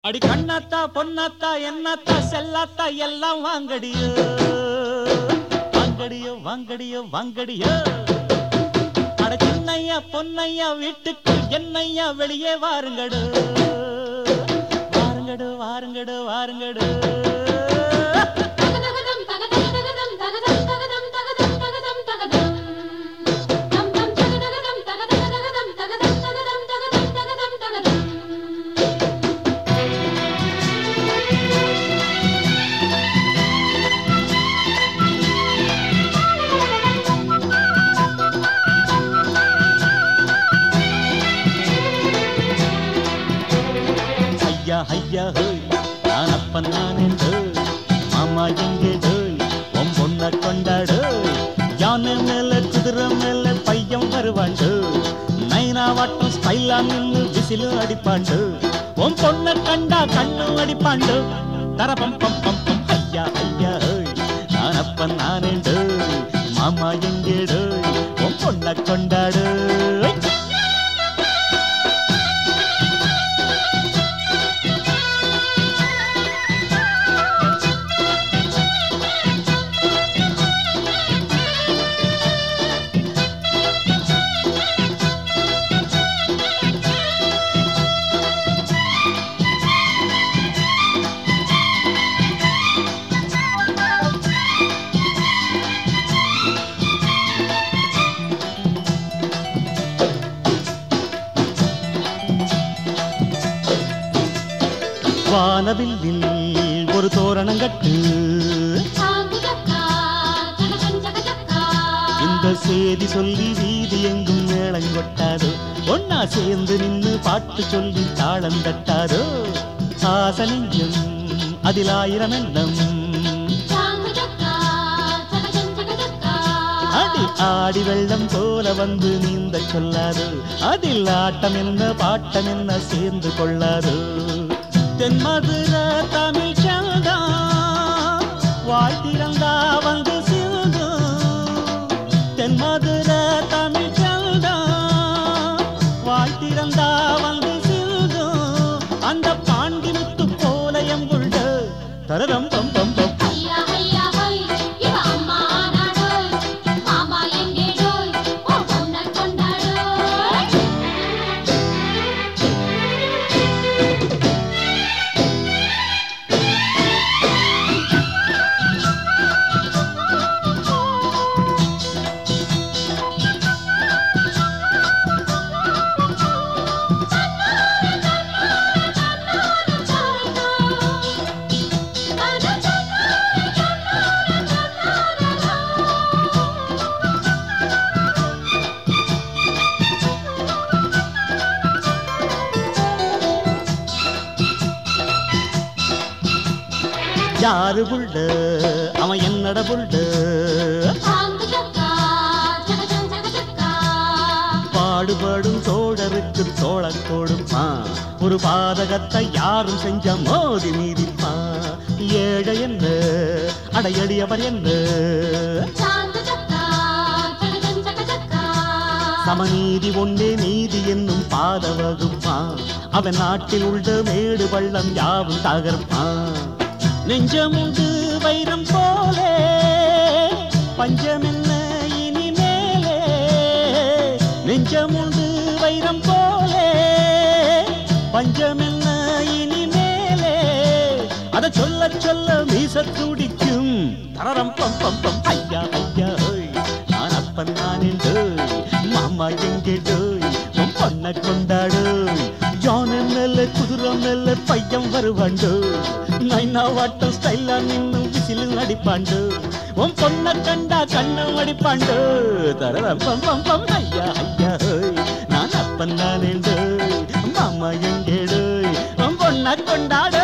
அடி கண்ணாத்தா பொன்னாத்தா என்னத்தா செல்லாத்தா எல்லாம் வாங்கடியோ வாங்கடியோ வாங்கடியோ வாங்கடியோ அட சின்னையா பொன்னையா வீட்டுக்கு என்னையா வெளியே வாருங்கடு வாருங்கடு வாருங்கடு வாருங்கடு தகதகதம் தகதகதகதம் தகதம் தகதம் தகதம் தகதம் தகதம் தம் தம் தகதகதம் தகதகதகதம் தகதம் தகதம் தகதம் தகதம் தகதம் ஐயா ஐயா ஹோய் நான் அப்பன் நான் என்று மாமா எங்கே டோய் உன் பொண்ண கொண்டாடு யானை மேல குதிரை மேல பையன் வருவாண்டு நைனா வாட்டம் ஸ்டைலா நின்னு விசிலு அடிப்பாண்டு உன் பொண்ண கண்டா கண்ணு அடிப்பாண்டு தரபம் பம் பம் பம் ஐயா ஐயா ஹோய் நான் அப்பன் நான் என்று மாமா எங்கே டோய் உன் பொண்ண கொண்டாடு வானவில்லில் ஒரு தோரணம் கட்டு சாங்குதக்கா ஜகஜம் ஜகஜக்கா இந்த செய்தி சொல்லி வீதி எங்கும் மேளம் கொட்டாதோ ஒன்னா சேர்ந்து நின்னு பாட்டு சொல்லி தாளம் தட்டாதோ ஆசலிங்கம் அதில் ஆயிரம் எண்ணம் சாங்குதக்கா ஜகஜம் ஜகஜக்கா அடி ஆடி வெள்ளம் போல வந்து நீந்த சொல்லாது அதில் ஆட்டம் என்ன பாட்டம் என்ன சேர்ந்து கொள்ளாது தென்மதுர தமிழ் சங்கா வாழ்த்திறந்தா வந்து சிந்தும் தென்மதுர தமிழ் சங்கா வாழ்த்திறந்தா வந்து சிந்தும் அந்த பாண்டி முத்து போல எங்குள்ள தரதம் பம் பம் பம் ஐயா ஐயா ஹோய் இவ அம்மா ஆனாடோய் மாமா எங்கேடோய் ஓ பொண்ண கொண்டாடோய் யாரு புள்ள அவன் என்னட புள்ள சாங்குதக்கா ஜகஜம் ஜகஜக்கா பாடுபடும் தோழருக்கு தோழக் கொடுப்பான் ஒரு பாதகத்தை யாரும் செஞ்ச மோதி மீதிப்பான் ஏழை என்ன அடையடியவர் என்ன சாங்குதக்கா ஜகஜம் ஜகஜக்கா சமநீதி ஒன்னே நீதி என்னும் பாத வகுப்பான் அவன் நாட்டில் உள்ள மேடு பள்ளம் யாவும் தகர்ப்பான் நெஞ்சமுண்டு வைரம் போலே பஞ்சம் என்ன இனிமேலே நெஞ்சமுண்டு வைரம் போலே பஞ்சம் என்ன இனிமேலே அத சொல்ல சொல்ல மீச துடிக்கும் தரரம் பம் பம் பம் ஐயா ஐயா ஓய். நான் அப்பன் நான் என்று மாமா எங்கேடோ உன் பொண்ண கொண்டாடு யானை மேல குதிரை மேல பையன் வருவாண்டு நைனா வாட்டம் ஸ்டைலா நின்னு விசிலு அடிப்பாண்டு உன் பொண்ண கண்டா கண்ணம் அடிப்பாண்டு தரரம் பம் பம் பம் ஐயா ஐயா ஓய். நான் அப்பன் நான் என்று மாமா எங்கேடு உன் பொண்ண கொண்டாடு